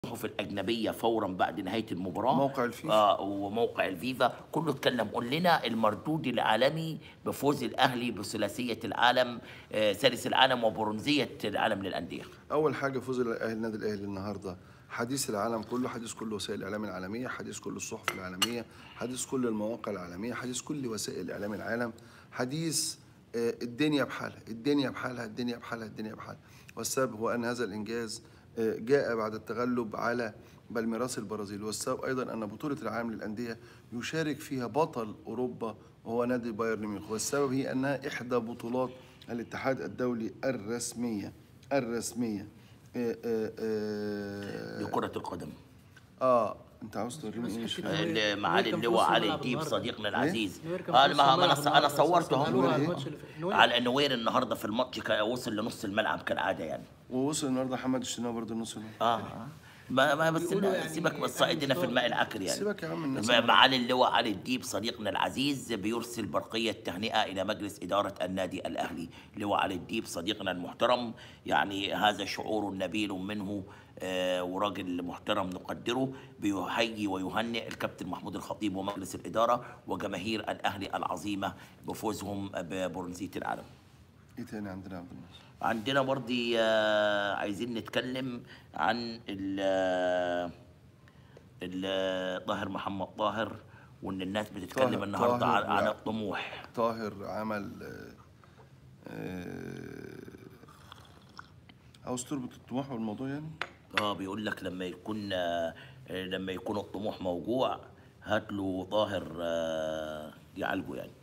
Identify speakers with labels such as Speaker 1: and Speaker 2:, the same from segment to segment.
Speaker 1: الصحف الاجنبيه فورا بعد نهايه المباراه
Speaker 2: موقع الفيفا.
Speaker 1: آه وموقع الفيفا كله اتكلم قول لنا المردود العالمي بفوز الاهلي بثلاثيه العالم آه ثالث العالم وبرونزيه العالم للانديه
Speaker 2: اول حاجه فوز الاهلي النادي الاهلي النهارده حديث العالم كله حديث كل وسائل الاعلام العالميه حديث كل الصحف العالميه حديث كل المواقع العالميه حديث كل وسائل اعلام العالم حديث آه، الدنيا بحالها الدنيا بحالها الدنيا بحالها الدنيا بحالها والسبب هو ان هذا الانجاز آه، جاء بعد التغلب على بالميراس البرازيل والسبب ايضا ان بطوله العالم للانديه يشارك فيها بطل اوروبا وهو نادي بايرن ميونخ والسبب هي انها احدى بطولات الاتحاد الدولي الرسميه الرسميه آه، آه، آه،
Speaker 1: لكره القدم
Speaker 2: اه انت عاوز توريني ايه مش
Speaker 3: حتة
Speaker 2: فاهم.
Speaker 1: اللي معالي
Speaker 3: كان في
Speaker 1: اللواء
Speaker 3: نص
Speaker 1: علي
Speaker 3: الملعب
Speaker 1: الديب
Speaker 3: النهاردة.
Speaker 1: صديقنا العزيز
Speaker 3: نوير كان
Speaker 1: اه
Speaker 3: في نص
Speaker 1: ما ما
Speaker 3: الملعب
Speaker 1: انا انا
Speaker 3: النهاردة.
Speaker 1: صورته
Speaker 3: استعملوها
Speaker 1: اهو
Speaker 3: على الماتش اللي فات. نوير.
Speaker 1: على نوير النهارده في الماتش كان وصل لنص الملعب كالعاده يعني
Speaker 2: ووصل النهارده محمد الشناوي برضه النص الملعب.
Speaker 1: اه آه. ما ما بس
Speaker 3: بيقولوا
Speaker 1: إن-
Speaker 3: يعني
Speaker 1: سيبك من
Speaker 3: أهلي
Speaker 1: الصائدين في
Speaker 3: مش
Speaker 1: الماء العكر يعني
Speaker 2: سيبك يا عم الناس
Speaker 1: ما- معالي اللواء علي الديب صديقنا العزيز بيرسل برقية تهنئة إلى مجلس إدارة النادي الأهلي لواء علي الديب صديقنا المحترم يعني هذا شعور نبيل منه آه وراجل محترم نقدره بيحيي ويهنئ الكابتن محمود الخطيب ومجلس الإدارة وجماهير الأهلي العظيمة بفوزهم ببرونزية العالم
Speaker 2: ايه تاني عندنا يا عبد الناصر
Speaker 1: عندنا برضي آه، عايزين نتكلم عن ال ال- طاهر محمد طاهر وان الناس بتتكلم
Speaker 2: طاهر-
Speaker 1: النهارده
Speaker 2: طاهر
Speaker 1: عن, عن
Speaker 2: لا.
Speaker 1: الطموح
Speaker 2: طاهر عمل آه، آه، عاوز تربط الطموح بالموضوع يعني
Speaker 1: اه بيقول لك لما يكون آه، لما يكون الطموح موجوع هات له طاهر آه، يعالجه يعني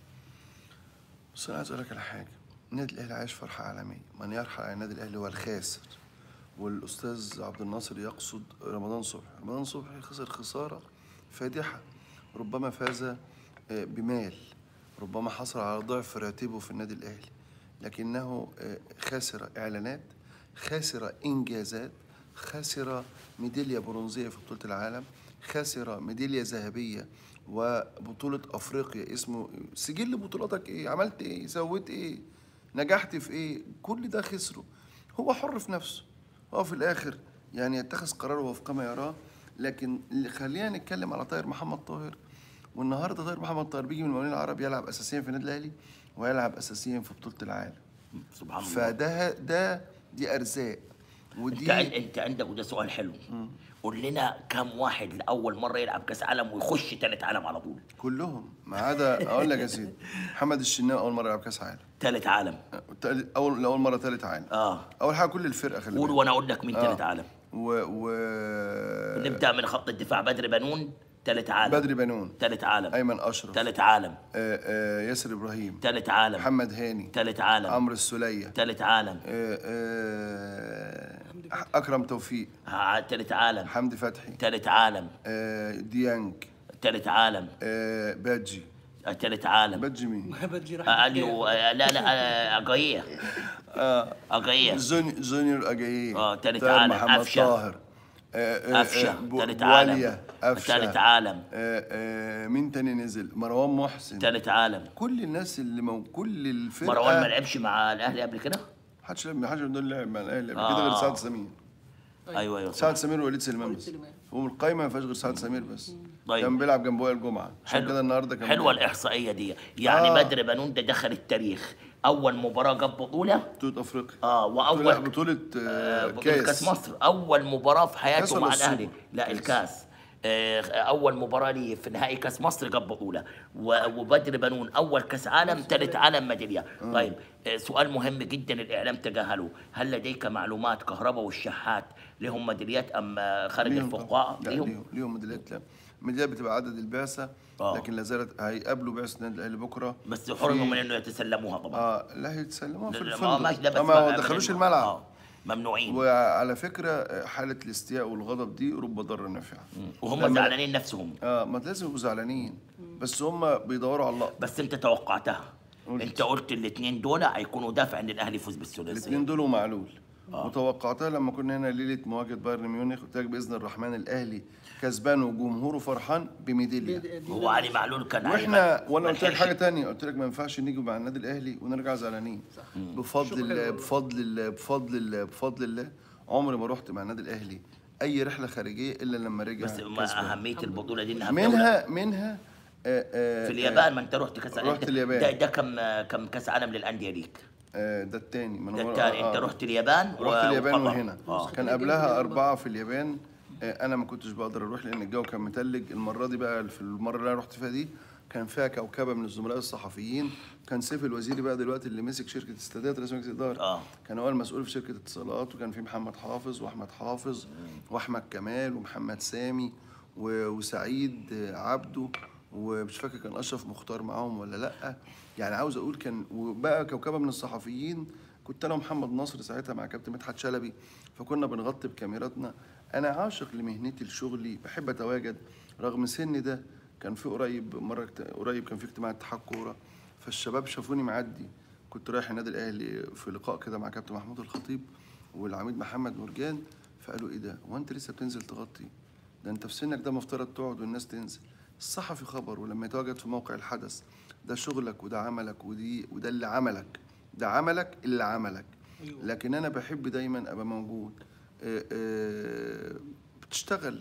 Speaker 2: بس انا عايز اقول لك على حاجه النادي الاهلي عايش فرحه عالميه من يرحل على النادي الاهلي هو الخاسر والاستاذ عبد الناصر يقصد رمضان صبحي رمضان صبحي خسر خساره فادحه ربما فاز آه، بمال ربما حصل على ضعف راتبه في النادي الاهلي لكنه آه، خاسر اعلانات خاسر انجازات خاسر ميداليه برونزيه في بطوله العالم خاسر ميداليه ذهبيه وبطوله افريقيا اسمه سجل بطولاتك ايه عملت ايه سويت ايه نجحت في ايه كل ده خسره هو حر في نفسه هو في الاخر يعني يتخذ قراره وفق ما يراه لكن اللي خلينا نتكلم على طاهر محمد طاهر والنهارده طاهر محمد طاهر بيجي من المقاولين العرب يلعب اساسيا في النادي الاهلي ويلعب اساسيا في بطوله العالم
Speaker 1: سبحان الله
Speaker 2: فده ده دي ارزاق
Speaker 1: انت
Speaker 2: ودي
Speaker 1: عن- انت عندك وده سؤال حلو قول لنا كم واحد لاول مره يلعب كاس عالم ويخش ثالث عالم على طول
Speaker 2: كلهم ما عدا اقول لك يا سيدي محمد الشناوي اول مره يلعب كاس عالم
Speaker 1: ثالث عالم
Speaker 2: تالت- اول لاول مره ثالث عالم
Speaker 1: اه
Speaker 2: اول حاجه كل الفرقه خلي
Speaker 1: قول
Speaker 2: بالك
Speaker 1: وانا اقول لك مين
Speaker 2: آه.
Speaker 1: ثالث عالم
Speaker 2: و, و...
Speaker 1: نبدا من خط الدفاع بدر بنون ثالث عالم
Speaker 2: بدري بنون
Speaker 1: ثالث عالم
Speaker 2: ايمن اشرف
Speaker 1: ثالث عالم
Speaker 2: آه، آه، ياسر ابراهيم
Speaker 1: ثالث عالم
Speaker 2: محمد هاني
Speaker 1: ثالث عالم
Speaker 2: عمرو السوليه
Speaker 1: ثالث عالم
Speaker 2: آه، آه، اكرم توفيق
Speaker 1: ها- ثالث عالم
Speaker 2: حمدي فتحي
Speaker 1: ثالث عالم
Speaker 2: آه، ديانج
Speaker 1: ثالث عالم
Speaker 2: آه، باجي
Speaker 1: ثالث عالم
Speaker 2: باجي مين
Speaker 3: بدري راح
Speaker 1: آه، اليو آه، لا لا آه، اجاييه اجاييه
Speaker 2: زوني جونيور اجاييه
Speaker 1: آه، تالت
Speaker 2: طاهر
Speaker 1: عالم،
Speaker 2: محمد
Speaker 1: أفشة.
Speaker 2: طاهر آه، آه،
Speaker 1: أفشة،
Speaker 2: آه، بو-
Speaker 1: تالت
Speaker 2: بواليا،
Speaker 1: عالم.
Speaker 2: أفشة.
Speaker 1: تالت عالم.
Speaker 2: آه، آه، مين تاني نزل مروان محسن
Speaker 1: ثالث عالم
Speaker 2: كل الناس اللي مو كل الفرقه
Speaker 1: مروان ما لعبش مع الاهلي قبل كده
Speaker 2: محدش لعب محدش من دول لعب مع الاهلي قبل
Speaker 1: آه.
Speaker 2: كده غير سعد سمير
Speaker 1: ايوه ايوه صح.
Speaker 2: سعد سمير ووليد سليمان بس
Speaker 3: سليمان.
Speaker 2: هو القايمه ما فيهاش غير سعد سمير بس
Speaker 1: طيب.
Speaker 2: كان بيلعب جنب وائل الجمعه عشان
Speaker 1: حلو
Speaker 2: كده النهارده كان
Speaker 1: حلوه
Speaker 2: بيلعب.
Speaker 1: الاحصائيه دي يعني
Speaker 2: آه.
Speaker 1: بدر بنون ده دخل التاريخ اول مباراه جاب بطوله
Speaker 2: بطوله افريقيا
Speaker 1: اه
Speaker 2: بطوله
Speaker 1: واول
Speaker 2: بطوله آه،
Speaker 1: بطولة كاس
Speaker 2: كاس
Speaker 1: مصر اول مباراه في
Speaker 2: كاس
Speaker 1: حياته
Speaker 2: ولا
Speaker 1: مع
Speaker 2: السوبر؟
Speaker 1: الاهلي لا
Speaker 2: كاس.
Speaker 1: الكاس آه، اول مباراه ليه في نهائي كاس مصر جاب بطوله و- وبدر بنون اول كاس عالم ثالث عالم ميداليه طيب آه، سؤال مهم جدا الاعلام تجاهله هل لديك معلومات كهرباء والشحات لهم ميداليات ام آه، خارج
Speaker 2: ليهم
Speaker 1: الفقاعه
Speaker 2: طبعاً. لا ليهم ليهم ميداليات لا الميداليات بتبقى عدد البعثه
Speaker 1: آه.
Speaker 2: لكن لا زالت هيقابلوا بعثه النادي الاهلي بكره
Speaker 1: بس
Speaker 2: في-
Speaker 1: حرموا من انه يتسلموها طبعا
Speaker 2: اه لا هيتسلموها في
Speaker 1: لا-
Speaker 2: الفندق
Speaker 1: ما ماشي ده بس
Speaker 2: آه، ما
Speaker 1: بقى
Speaker 2: ما دخلوش
Speaker 1: من-
Speaker 2: الملعب
Speaker 1: آه، ممنوعين
Speaker 2: وعلى فكره حاله الاستياء والغضب دي رب ضاره نافعه
Speaker 1: وهم
Speaker 2: لما-
Speaker 1: زعلانين نفسهم
Speaker 2: اه ما لازم يبقوا زعلانين بس هم بيدوروا على اللقطه
Speaker 1: بس انت توقعتها
Speaker 2: قلت.
Speaker 1: انت قلت الاثنين دول هيكونوا دافع ان الاهلي يفوز بالثلاثيه
Speaker 2: الاثنين دول ومعلول وتوقعتها لما كنا هنا ليله مواجهه بايرن ميونخ قلت لك باذن الرحمن الاهلي كسبان وجمهوره فرحان بميداليه
Speaker 1: هو علي معلول كان
Speaker 2: واحنا
Speaker 1: عايز-
Speaker 2: وانا
Speaker 1: ما
Speaker 2: قلت لك
Speaker 1: لحقش.
Speaker 2: حاجه تانية قلت لك ما ينفعش نيجي مع النادي الاهلي ونرجع زعلانين بفضل الله بفضل الله بفضل الله بفضل الله عمري ما رحت مع النادي الاهلي اي رحله خارجيه الا لما رجع
Speaker 1: بس ما
Speaker 2: كسبان.
Speaker 1: اهميه البطوله دي انها في دولة-
Speaker 2: منها منها آه، آه،
Speaker 1: في اليابان ما انت رحت كاس
Speaker 2: رحت
Speaker 1: ده-
Speaker 2: اليابان.
Speaker 1: ده, ده كم كم كاس عالم للانديه ليك
Speaker 2: آه، ده التاني ما أنا
Speaker 1: ده
Speaker 2: بقول-
Speaker 1: التاني
Speaker 2: آه،
Speaker 1: انت
Speaker 2: آه.
Speaker 1: رحت اليابان و-
Speaker 2: رحت اليابان
Speaker 1: وقطر.
Speaker 2: وهنا
Speaker 1: اه
Speaker 2: كان قبلها أربعة في اليابان آه، أنا ما كنتش بقدر أروح لأن الجو كان متلج المرة دي بقى في المرة اللي أنا رحت فيها دي كان فيها كوكبة من الزملاء الصحفيين كان سيف الوزيري بقى دلوقتي اللي مسك شركة استادات رئيس مجلس الإدارة
Speaker 1: اه
Speaker 2: كان هو المسؤول في شركة اتصالات وكان في محمد حافظ وأحمد حافظ وأحمد كمال ومحمد سامي و- وسعيد آه، عبده ومش فاكر كان أشرف مختار معاهم ولا لأ يعني عاوز أقول كان وبقى كوكبة من الصحفيين كنت أنا ومحمد نصر ساعتها مع كابتن مدحت شلبي فكنا بنغطي بكاميراتنا أنا عاشق لمهنتي لشغلي بحب أتواجد رغم سني ده كان في قريب مرة اجت- قريب كان في اجتماع اتحاد كورة فالشباب شافوني معدي كنت رايح النادي الاهلي في لقاء كده مع كابتن محمود الخطيب والعميد محمد مرجان فقالوا ايه ده هو انت لسه بتنزل تغطي ده انت في سنك ده مفترض تقعد والناس تنزل الصحفي خبر ولما يتواجد في موقع الحدث ده شغلك وده عملك ودي وده اللي عملك ده عملك اللي عملك لكن انا بحب دايما ابقى موجود آه، آه، بتشتغل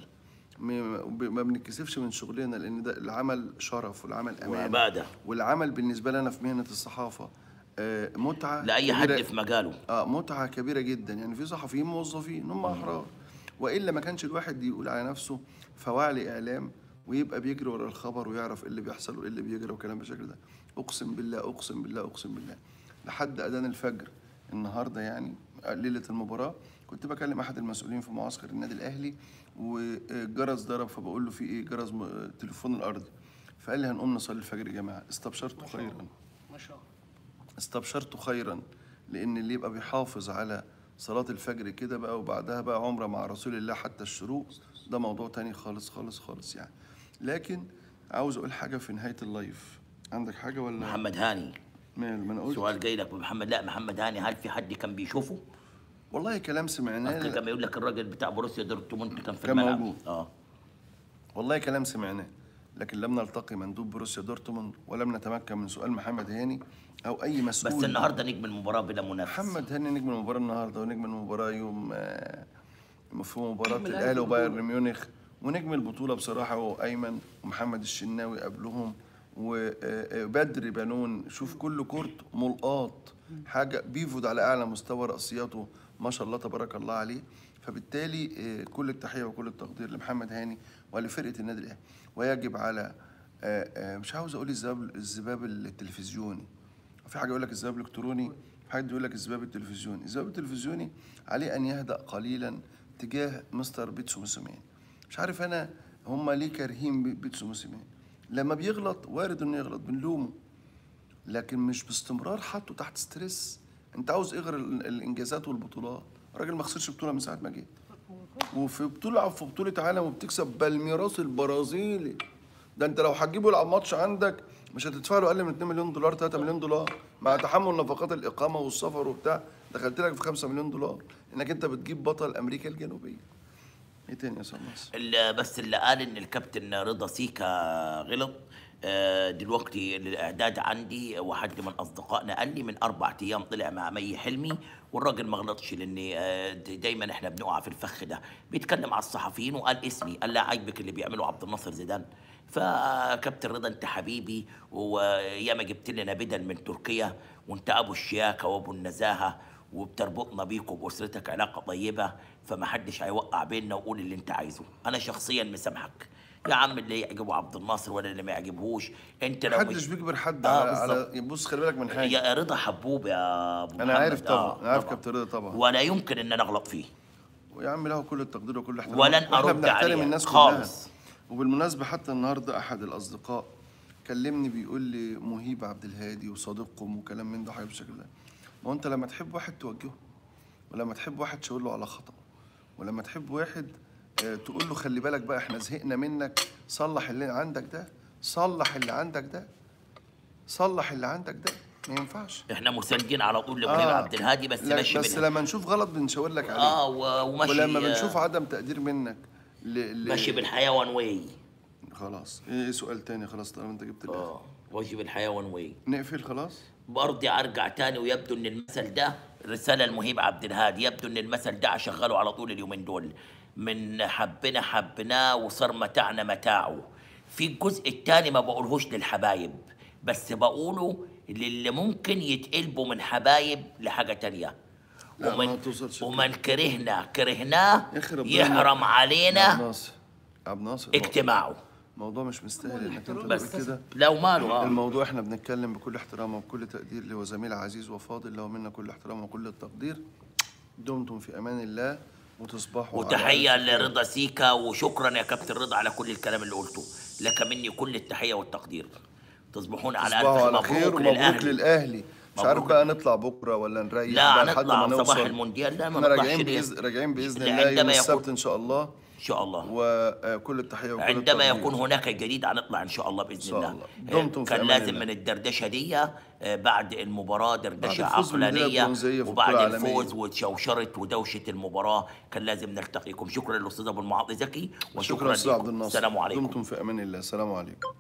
Speaker 2: م- ما بنتكسفش من شغلنا لان ده العمل شرف والعمل امان
Speaker 1: وعباده
Speaker 2: والعمل بالنسبه لنا في مهنه الصحافه آه، متعه
Speaker 1: لاي حد
Speaker 2: كبيرة-
Speaker 1: في مجاله
Speaker 2: اه متعه كبيره جدا يعني في صحفيين موظفين هم احرار والا ما كانش الواحد يقول على نفسه فواعلي اعلام ويبقى بيجري ورا الخبر ويعرف ايه اللي بيحصل وايه اللي بيجري وكلام بالشكل ده اقسم بالله اقسم بالله اقسم بالله لحد اذان الفجر النهارده يعني ليله المباراه كنت بكلم احد المسؤولين في معسكر النادي الاهلي والجرس ضرب فبقول له في ايه جرس م- تليفون الارضي فقال لي هنقوم نصلي الفجر يا جماعه استبشرت خيرا
Speaker 3: ما شاء الله
Speaker 2: استبشرت خيرا لان اللي يبقى بيحافظ على صلاة الفجر كده بقى وبعدها بقى عمرة مع رسول الله حتى الشروق ده موضوع تاني خالص خالص خالص يعني لكن عاوز اقول حاجة في نهاية اللايف عندك حاجة ولا
Speaker 1: محمد هاني
Speaker 2: مال ما انا قلت
Speaker 1: سؤال جاي لك محمد لا محمد هاني هل في حد كان بيشوفه؟
Speaker 2: والله كلام
Speaker 1: أصل
Speaker 2: سمعناه
Speaker 1: كان يقول لك الراجل بتاع بروسيا دورتموند كان في
Speaker 2: كان
Speaker 1: الملعب
Speaker 2: موجود.
Speaker 1: اه
Speaker 2: والله كلام سمعناه لكن لم نلتقي مندوب بروسيا دورتموند ولم نتمكن من سؤال محمد هاني او اي مسؤول
Speaker 1: بس النهارده نجم المباراه بلا منافس
Speaker 2: محمد هاني نجم المباراة النهارده ونجم المباراة يوم آه، في مباراة
Speaker 3: نجم الأهلي
Speaker 2: الأهلي
Speaker 3: في
Speaker 2: وبايرن
Speaker 3: البطولة.
Speaker 2: ميونخ ونجم البطولة بصراحة هو أيمن ومحمد الشناوي قبلهم وبدر بنون شوف كل كورت ملقاط حاجة بيفوت على أعلى مستوى رأسياته ما شاء الله تبارك الله عليه فبالتالي آه، كل التحية وكل التقدير لمحمد هاني ولفرقة النادي الأهلي ويجب على آه، آه، مش عاوز أقول الذباب الذباب التلفزيوني في حاجه يقول لك الذباب الالكتروني حد يقول لك الذباب التلفزيوني الذباب التلفزيوني عليه ان يهدأ قليلا تجاه مستر بيتسو موسيماني مش عارف انا هم ليه كارهين بي- بيتسو موسيماني لما بيغلط وارد انه يغلط بنلومه لكن مش باستمرار حاطه تحت ستريس انت عاوز ايه غير ال- الانجازات والبطولات الراجل ما خسرش بطوله من ساعه ما جه وفي بطوله في بطوله عالم وبتكسب بالميراس البرازيلي ده انت لو هتجيبه يلعب ماتش عندك مش هتدفع له اقل من 2 مليون دولار 3 مليون دولار مع تحمل نفقات الاقامه والسفر وبتاع دخلت لك في 5 مليون دولار انك انت بتجيب بطل امريكا الجنوبيه ايه تاني يا استاذ ناصر
Speaker 1: ال- بس اللي قال ان الكابتن رضا سيكا غلط آه، دلوقتي الاعداد عندي وحد من اصدقائنا قال لي من اربع ايام طلع مع مي حلمي والراجل ما غلطش لان آه، دايما احنا بنقع في الفخ ده بيتكلم على الصحفيين وقال اسمي قال لا عاجبك اللي بيعمله عبد الناصر زيدان فكابتن رضا انت حبيبي وياما جبت لنا بدل من تركيا وانت ابو الشياكه وابو النزاهه وبتربطنا بيك وباسرتك علاقه طيبه فما حدش هيوقع بيننا وقول اللي انت عايزه انا شخصيا مسامحك يا عم اللي يعجبه عبد الناصر ولا اللي ما يعجبهوش انت لو
Speaker 2: محدش بيجبر حد
Speaker 1: آه،
Speaker 2: على,
Speaker 1: بالظبط.
Speaker 2: على بص خلي بالك من حاجه
Speaker 1: يا رضا حبوب يا ابو
Speaker 2: انا
Speaker 1: محمد.
Speaker 2: عارف طبعا
Speaker 1: آه،
Speaker 2: انا عارف
Speaker 1: طبعاً.
Speaker 2: كابتن رضا طبعا
Speaker 1: ولا يمكن ان انا اغلط فيه
Speaker 2: ويا عم له كل التقدير وكل الاحترام
Speaker 1: ولن
Speaker 2: واحنا
Speaker 1: أرد
Speaker 2: بنحترم
Speaker 1: عليها
Speaker 2: الناس
Speaker 1: خالص.
Speaker 2: كلها وبالمناسبه حتى النهارده احد الاصدقاء كلمني بيقول لي مهيب عبد الهادي وصديقكم وكلام من ده حاجه بالشكل ده ما هو انت لما تحب واحد توجهه ولما تحب واحد تشاور له على خطأ ولما تحب واحد آه، تقول له خلي بالك بقى احنا زهقنا منك صلح اللي عندك ده صلح اللي عندك ده صلح اللي عندك ده ما ينفعش
Speaker 1: احنا مساندين على طول لابراهيم
Speaker 2: آه.
Speaker 1: عبد الهادي بس
Speaker 2: لا،
Speaker 1: ماشي
Speaker 2: بس
Speaker 1: منها.
Speaker 2: لما نشوف غلط بنشاور لك عليه
Speaker 1: اه و- وماشي
Speaker 2: ولما
Speaker 1: آه،
Speaker 2: بنشوف عدم تقدير منك ل... ل...
Speaker 1: ماشي بالحياه وان واي
Speaker 2: خلاص ايه سؤال تاني خلاص طالما انت جبت الاخر
Speaker 1: اه ماشي بالحياه وان واي
Speaker 2: نقفل خلاص
Speaker 1: برضه ارجع تاني ويبدو ان المثل ده رساله المهيب عبد الهادي يبدو ان المثل ده اشغله على طول اليومين دول من حبنا حبناه وصار متاعنا متاعه في الجزء الثاني ما بقولهوش للحبايب بس بقوله للي ممكن يتقلبوا من حبايب لحاجة تانية
Speaker 2: لا، ما
Speaker 1: ومن,
Speaker 2: توصلش كده.
Speaker 1: ومن كرهنا كرهناه
Speaker 2: يخرب
Speaker 1: يحرم
Speaker 2: عبد
Speaker 1: علينا
Speaker 2: ناصر عبد ناصر
Speaker 1: اجتماعه
Speaker 2: الموضوع مش مستاهل انك انت
Speaker 1: بس
Speaker 2: تقول كده
Speaker 1: لو ماله اه
Speaker 2: الموضوع احنا بنتكلم بكل احترام وبكل تقدير اللي هو زميل عزيز وفاضل له منا كل احترام وكل التقدير دمتم في امان الله وتصبحوا على
Speaker 1: وتحية
Speaker 2: ألف خير.
Speaker 1: لرضا سيكا وشكرا يا كابتن رضا على كل الكلام اللي قلته لك مني كل التحية والتقدير تصبحون على ألف
Speaker 2: تصبحوا
Speaker 1: خير.
Speaker 2: على خير
Speaker 1: مبروك
Speaker 2: ومبروك
Speaker 1: للأهلي
Speaker 2: للاهلي مش عارف
Speaker 1: مبروك.
Speaker 2: بقى نطلع بكره ولا نريح
Speaker 1: لا
Speaker 2: بقى لحد
Speaker 1: هنطلع
Speaker 2: ما
Speaker 1: صباح
Speaker 2: نوصل
Speaker 1: المونديال لا ما
Speaker 2: احنا
Speaker 1: نطلعش
Speaker 2: راجعين
Speaker 1: ليه؟
Speaker 2: بإذن راجعين باذن
Speaker 1: لا،
Speaker 2: الله يوم
Speaker 1: عندما
Speaker 2: السبت
Speaker 1: يكون-
Speaker 2: ان شاء الله
Speaker 1: إن شاء الله
Speaker 2: وكل التحيه وكل
Speaker 1: عندما
Speaker 2: التقدير.
Speaker 1: يكون هناك جديد هنطلع ان شاء الله باذن
Speaker 2: شاء
Speaker 1: الله
Speaker 2: الله. دمتم في
Speaker 1: كان
Speaker 2: أمان
Speaker 1: لازم
Speaker 2: الله.
Speaker 1: من الدردشه دي آه، بعد المباراه دردشه
Speaker 2: بعد الفوز بالميدالية
Speaker 1: عقلانيه
Speaker 2: البرونزية في
Speaker 1: وبعد
Speaker 2: البطولة العالمية.
Speaker 1: الفوز وشوشره ودوشه المباراه كان لازم نلتقيكم شكرا للاستاذ ابو المعاطي زكي
Speaker 2: شكرا
Speaker 1: وشكرا
Speaker 2: استاذ عبد
Speaker 1: لكم
Speaker 2: الناصر
Speaker 1: السلام عليكم
Speaker 2: دمتم في امان الله السلام عليكم